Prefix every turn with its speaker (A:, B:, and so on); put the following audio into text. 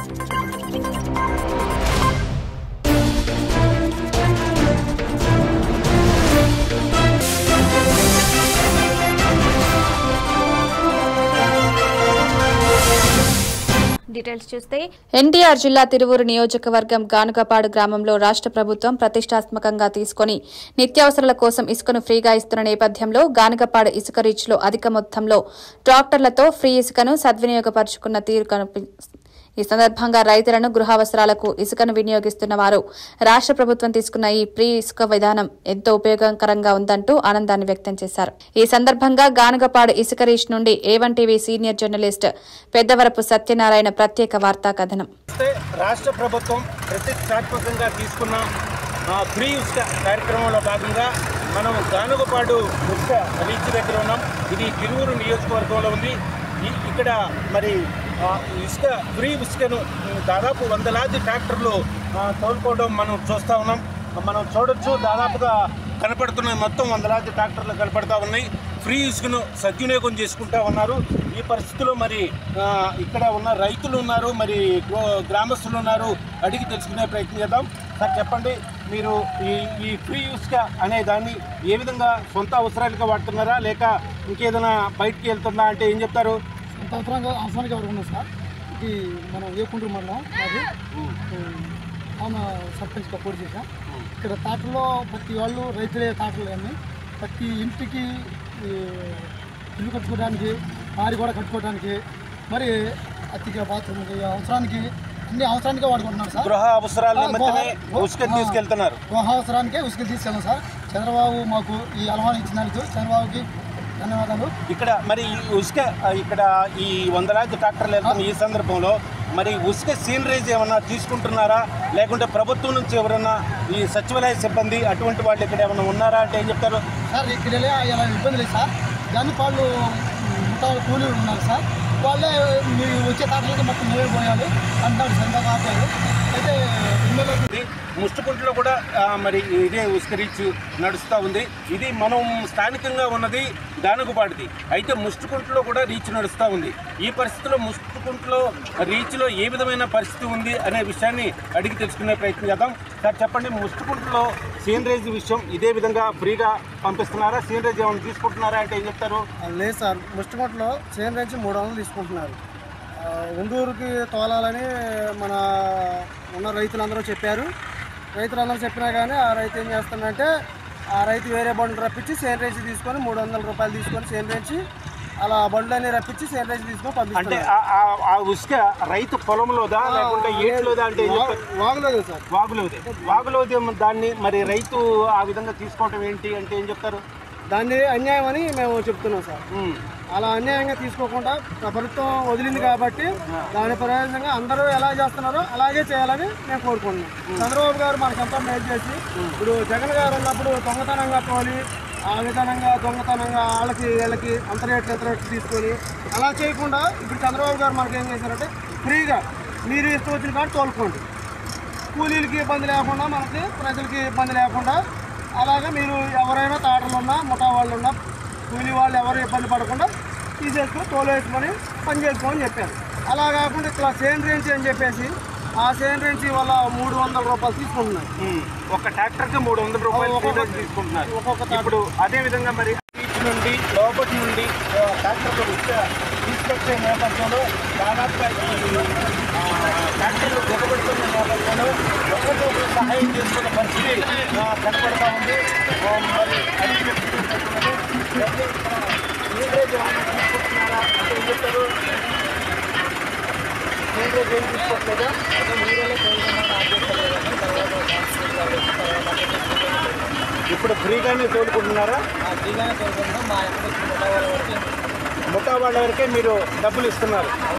A: Details చూస్తే ఎన్టీఆర్ జిల్లా తిరువూరు నియోజకవర్గం గానుగపాడు గ్రామంలో రాష్ట్ర ప్రభుత్వం ప్రతిష్టాత్మకంగా తీసుకుని నిత్యావసరాల కోసం ఇసుకను ఫ్రీగా ఇస్తున్న నేపథ్యంలో గానుగపాడు ఇసుక రీచ్లో అధిక మొత్తంలో ట్రాక్టర్లతో ఫ్రీ ఇసుకను సద్వినియోగపరుచుకున్న తీరు కనిపి ఈ సందర్భంగా రైతులను గృహావసరాలకు ఇసుకను వినియోగిస్తున్న వారు రాష్ట్ర ప్రభుత్వం తీసుకున్న ఈ ప్రీ ఇసుక విధానం ఎంతో ఉపయోగకరంగా ఉందంటూ ఆనందాన్ని వ్యక్తం చేశారు ఈ సందర్భంగా గానుగపాడు ఇసుక రీచ్ నుండి A one TV senior journalist Peddavarapu Satyanarayana ప్రత్యేక వార్తా కథనం
B: వస్తే రాష్ట్ర ప్రభుత్వం ప్రతిష్టాత్మకంగా తీసుకున్న ఆ, ఫ్రీ ఉస్క కార్యక్రమంలో భాగంగా మనం గానుగపాడు ఉస్క రీచ్ దగ్గర ఉన్నాం ఇది తిరువురు నియోజకవర్గంలో ఉంది ఈ- ఇక్కడ మరి ఆ, ఇసుక ఫ్రీ ఉస్కను ఉమ్, దాదాపు వందలాది ట్రాక్టర్లు ఆ, తోలుకోవడం మనం చూస్తూ ఉన్నాం మనం చూడొచ్చు దాదాపుగా కనపడుతున్న మొత్తం వందలాది ట్రాక్టర్లు కనపడతా ఉన్నాయి ఫ్రీ ఇసుకను సద్వినియోగం చేసుకుంటా ఉన్నారు ఈ పరిస్థితిలో మరి ఆ, ఇక్కడ ఉన్న రైతులు ఉన్నారు మరి గ్రో- గ్రామస్తులు ఉన్నారు అడిగి తెలుసుకునే ప్రయత్నం చేద్దాం సార్ చెప్పండి మీరు ఈ ఈ ఫ్రీ ఇసుక అనే దాన్ని ఏ విధంగా సొంత అవసరాలుగా వాడుతున్నారా లేక ఇంకేదైనా బయటికి వెళ్తుందా అంటే ఏం చెప్తారు
C: అంత అవసరంగా అవసరానికి ఎవరు ఉన్నాం సార్ ఇది మనం ఏకుండ్రు మండలం మాది ఆమె సర్పంచ్గా పోటీ చేశాం ఇక్కడ తాటలో ప్రతి వాళ్ళు రైతులే తాటలు అన్నీ ప్రతి ఇంటికి ఈ, ఇల్లు కట్టుకోవడానికి కారు కూడా కట్టుకోవడానికి మరి అతిగా బాత్రూమ్కి అవసరానికి అన్ని అవసరానికే వాడుకుంటున్నారు సార్
B: గృహ అవసరాల నిమిత్తమే ఉసుకని తీసుకెళ్తున్నారు
C: గృహ అవసరానికే ఉసుకు తీసుకెళ్ళాం సార్ చంద్రబాబు మాకు ఈ అలవాటు ఇచ్చినందుకు చంద్రబాబుకి ధన్యవాదాలు
B: ఇక్కడ మరి ఈ ఉసుక ఆ, ఇక్కడ ఈ వందలాది ట్రాక్టర్లు వెళ్తున్న ఈ సందర్భంలో మరి ఉసుక సీనరేజ్ ఏమన్నా తీసుకుంటున్నారా లేకుంటే ప్రభుత్వం నుంచి ఎవరన్నా ఈ సచివాలయ సిబ్బంది అటువంటి వాళ్ళు ఇక్కడ ఏమైనా ఉన్నారా అంటే ఏం చెప్తారు
C: సార్ ఇక్కడ ఇలా ఇలా ఇబ్బంది లేదు సార్ దాని వాళ్ళు ముఠాలు కూలీలు ఉన్నారు సార్ వాళ్ళే మీరు వచ్చే తాటలకి మొత్తం మేమే పోయాలి అంటారు సంతా కాపాడు అయితే ఎమ్మెల్యే
B: ఇది ముష్టికుంటలో కూడా ఆ, మరి ఇదే ఉసుక రీచ్ నడుస్తూ ఉంది ఇది మనం స్థానికంగా ఉన్నది దానగుపాటిది అయితే ముష్టికుంటలో కూడా రీచ్ నడుస్తూ ఉంది ఈ పరిస్థితిలో ముష్టికుంటలో రీచ్లో ఏ విధమైన పరిస్థితి ఉంది అనే విషయాన్ని అడిగి తెలుసుకునే ప్రయత్నం చేద్దాం సార్ చెప్పండి ముష్టికుంటలో సీనరేజ్ విషయం ఇదే విధంగా ఫ్రీగా పంపిస్తున్నారా సీనరేజ్ ఏమైనా తీసుకుంటున్నారా అంటే ఏం చెప్తారు
C: లేదు సార్ ముష్టిమట్లో చేను నుంచి మూడు వందలు తీసుకుంటున్నారు ఆ, ఉండూరుకి తోలాలని మన ఉన్న రైతులందరూ చెప్పారు రైతులందరూ చెప్పినా కానీ ఆ రైతు ఏం చేస్తుందంటే ఆ రైతు వేరే బండ్లు రప్పించి సేన్ రేంజ్ తీసుకొని మూడు వందల రూపాయలు తీసుకొని సేన్ రేంజ్ అలా బండ్లన్నీ రప్పించి సేన్ రేంజ్ తీసుకొని
B: అంటే
C: పంపిస్తున్నారు
B: ఆ- ఆ- ఆ ఉసుక రైతు పొలంలోదా లేకుంటే ఏట్లోదా అంటే ఏం చెప్తారు
C: వాగలేదు సార్
B: వాగులోది వాగులోది దాన్ని మరి రైతు ఆ విధంగా తీసుకోవటం ఏంటి అంటే ఏం చెప్తారు
C: దాన్ని అన్యాయం అని మేము చెప్తున్నాం సార్
B: ఉమ్.
C: అలా అన్యాయంగా తీసుకోకుండా ప్రభుత్వం వదిలింది కాబట్టి దాని ప్రయోజనంగా అందరూ ఎలా చేస్తున్నారో అలాగే చేయాలని మేము కోరుకుంటున్నాం చంద్రబాబు గారు మనకంతా మేలు చేసి ఇప్పుడు జగన్ గారు ఉన్నప్పుడు దొంగతనంగా తోలి ఆ విధానంగా దొంగతనంగా వాళ్ళకి వీళ్ళకి అంత రేట్లు ఎంత రేట్లు తీసుకొని అలా చేయకుండా ఇప్పుడు చంద్రబాబు గారు మనకి ఏం చేశారంటే ఫ్రీగా మీరు ఇష్టం వచ్చిన కాదు తోలుకోండి కూలీలకి ఇబ్బంది లేకుండా మనకి ప్రజలకి ఇబ్బంది లేకుండా అలాగే మీరు ఎవరైనా తాటలు ఉన్నా ముఠా వాళ్ళు ఉన్నా కూలీ వాళ్ళు ఎవరు ఇబ్బంది పడకుండా తీసేసుకొని తోలు వేసుకొని పని చేసుకోమని చెప్పారు అలా కాకుండా ఇట్లా సేన్ రేంజ్ అని చెప్పేసి ఆ సేన్ రేంజ్ వల్ల మూడు వందల రూపాయలు తీసుకుంటున్నారు
B: ఉమ్. ఒక ట్రాక్టర్ కి మూడు వందల రూపాయలు
C: ఒక్కొక్క-
B: ఫీజు తీసుకుంటున్నారు
C: ఒక్కొక్క ట్రాక్టర్.
B: ఇప్పుడు అదే విధంగా మరి బీచ్ నుండి లోపటి నుండి ఆ, ట్రాక్టర్లు ఉసుక తీసుకొచ్చే నేపథ్యంలో దాదాపుగా ఈ ఆ, ట్రాక్టర్లు దిగబడుతున్న నేపథ్యంలో ఒకరికొకరు సహాయం చేసుకున్న పరిస్థితి ఆ, కనపడతా ఉంది ఆ, మరి అడిగి పెట్టుకుంటున్నది. అయితే ఇక్కడ లీవరేజ్ ఏమైనా తీసుకుంటున్నారా అంటే ఏం చెప్తారు లీవరేజ్ ఏం తీసుకోవట్లేదా ఇప్పుడు ఫ్రీగానే తోలుకుంటున్నారా ముఠా వాళ్ళ వరకే మీరు డబ్బులు ఇస్తున్నారు